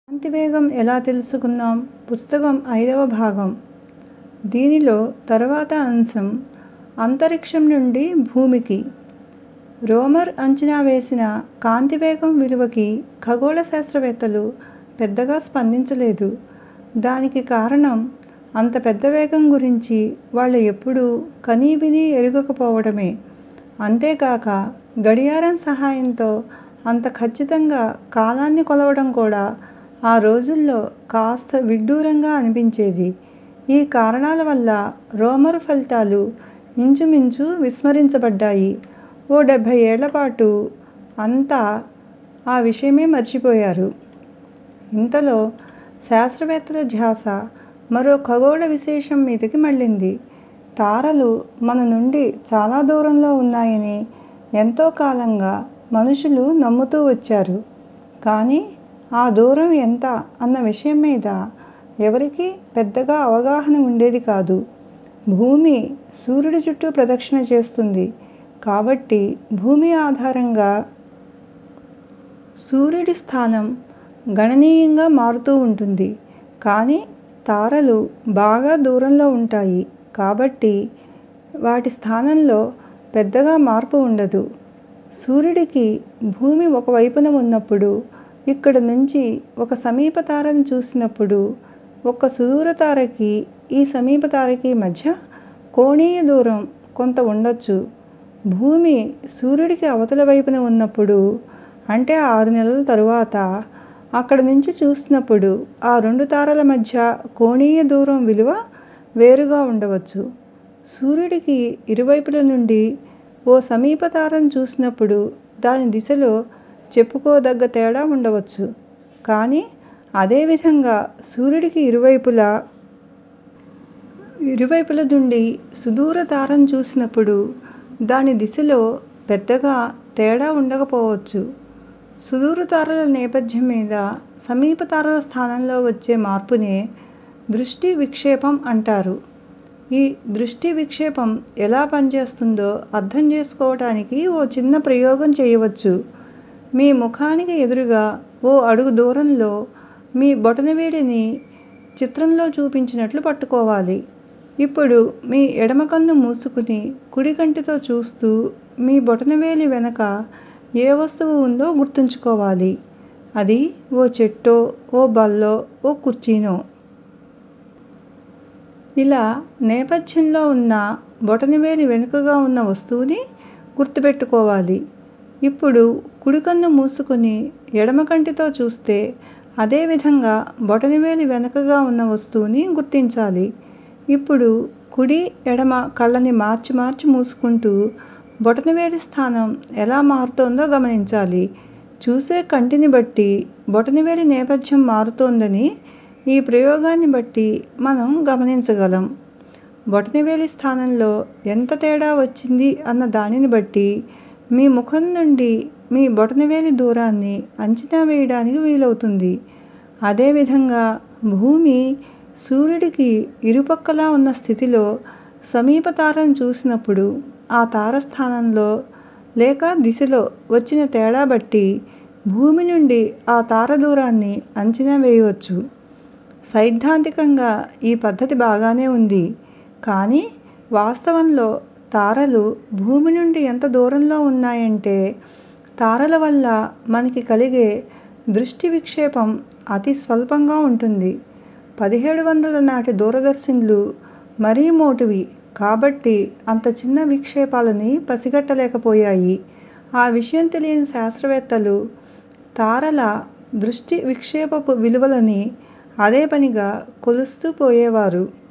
కాంతివేగం ఎలా తెలుసుకుందాం పుస్తకం ఐదవ భాగం దీనిలో తరువాత అంశం అంతరిక్షం నుండి భూమికి రోమర్ అంచనా వేసిన కాంతివేగం విలువకి ఖగోళ శాస్త్రవేత్తలు పెద్దగా స్పందించలేదు దానికి కారణం అంత పెద్ద వేగం గురించి వాళ్ళు ఎప్పుడూ కనీవినీ ఎరుగకపోవడమే అంతేకాక గడియారం సహాయంతో అంత ఖచ్చితంగా కాలాన్ని కొలవడం కూడా ఆ రోజుల్లో కాస్త విడ్డూరంగా అనిపించేది ఈ కారణాల వల్ల రోమరు ఫలితాలు ఇంచుమించు విస్మరించబడ్డాయి ఓ డెబ్భై ఏళ్ళపాటు అంతా ఆ విషయమే మర్చిపోయారు ఇంతలో శాస్త్రవేత్తల ధ్యాస మరో ఖగోళ విశేషం మీదకి మళ్ళింది తారలు మన నుండి చాలా దూరంలో ఉన్నాయని ఎంతో కాలంగా మనుషులు నమ్ముతూ వచ్చారు కానీ ఆ దూరం ఎంత అన్న విషయం మీద ఎవరికీ పెద్దగా అవగాహన ఉండేది కాదు భూమి సూర్యుడి చుట్టూ ప్రదక్షిణ చేస్తుంది కాబట్టి భూమి ఆధారంగా సూర్యుడి స్థానం గణనీయంగా మారుతూ ఉంటుంది కానీ తారలు బాగా దూరంలో ఉంటాయి కాబట్టి వాటి స్థానంలో పెద్దగా మార్పు ఉండదు సూర్యుడికి భూమి ఒక వైపున ఉన్నప్పుడు ఇక్కడ నుంచి ఒక సమీప తారను చూసినప్పుడు ఒక సుదూర తారకి ఈ సమీప తారకి మధ్య కోణీయ దూరం కొంత ఉండొచ్చు భూమి సూర్యుడికి అవతల వైపున ఉన్నప్పుడు అంటే ఆరు నెలల తరువాత అక్కడ నుంచి చూసినప్పుడు ఆ రెండు తారల మధ్య కోణీయ దూరం విలువ వేరుగా ఉండవచ్చు సూర్యుడికి ఇరువైపుల నుండి ఓ సమీప తారను చూసినప్పుడు దాని దిశలో చెప్పుకోదగ్గ తేడా ఉండవచ్చు కానీ అదే విధంగా సూర్యుడికి ఇరువైపులా ఇరువైపుల నుండి సుదూర తారను చూసినప్పుడు దాని దిశలో పెద్దగా తేడా ఉండకపోవచ్చు సుదూర తారల నేపథ్యం మీద సమీప తారల స్థానంలో వచ్చే మార్పునే దృష్టి విక్షేపం అంటారు ఈ దృష్టి విక్షేపం ఎలా పనిచేస్తుందో అర్థం చేసుకోవటానికి ఓ చిన్న ప్రయోగం చేయవచ్చు మీ ముఖానికి ఎదురుగా ఓ అడుగు దూరంలో మీ బొటనవేలిని చిత్రంలో చూపించినట్లు పట్టుకోవాలి ఇప్పుడు మీ ఎడమ కన్ను మూసుకుని కుడి కంటితో చూస్తూ మీ బొటనవేలి వెనక ఏ వస్తువు ఉందో గుర్తుంచుకోవాలి అది ఓ చెట్టో ఓ బల్లో ఓ కుర్చీనో ఇలా నేపథ్యంలో ఉన్న బొటనవేలి వెనుకగా ఉన్న వస్తువుని గుర్తుపెట్టుకోవాలి ఇప్పుడు కుడి కన్ను మూసుకుని ఎడమ కంటితో చూస్తే అదే విధంగా బొటనవేలి వెనుకగా ఉన్న వస్తువుని గుర్తించాలి ఇప్పుడు కుడి ఎడమ కళ్ళని మార్చి మార్చి మూసుకుంటూ బొటనవేలి స్థానం ఎలా మారుతోందో గమనించాలి చూసే కంటిని బట్టి బొటనవేలి నేపథ్యం మారుతోందని ఈ ప్రయోగాన్ని బట్టి మనం గమనించగలం బొటనవేలి స్థానంలో ఎంత తేడా వచ్చింది అన్న దానిని బట్టి మీ ముఖం నుండి మీ బొటనవేలి దూరాన్ని అంచనా వేయడానికి వీలవుతుంది అదేవిధంగా భూమి సూర్యుడికి ఇరుపక్కలా ఉన్న స్థితిలో సమీప తారను చూసినప్పుడు ఆ తార స్థానంలో లేక దిశలో వచ్చిన తేడా బట్టి భూమి నుండి ఆ తార దూరాన్ని అంచనా వేయవచ్చు సైద్ధాంతికంగా ఈ పద్ధతి బాగానే ఉంది కానీ వాస్తవంలో తారలు భూమి నుండి ఎంత దూరంలో ఉన్నాయంటే తారల వల్ల మనకి కలిగే దృష్టి విక్షేపం అతి స్వల్పంగా ఉంటుంది పదిహేడు వందల నాటి దూరదర్శినులు మరీ మోటువి కాబట్టి అంత చిన్న విక్షేపాలని పసిగట్టలేకపోయాయి ఆ విషయం తెలియని శాస్త్రవేత్తలు తారల దృష్టి విక్షేపపు విలువలని అదే పనిగా కొలుస్తూ పోయేవారు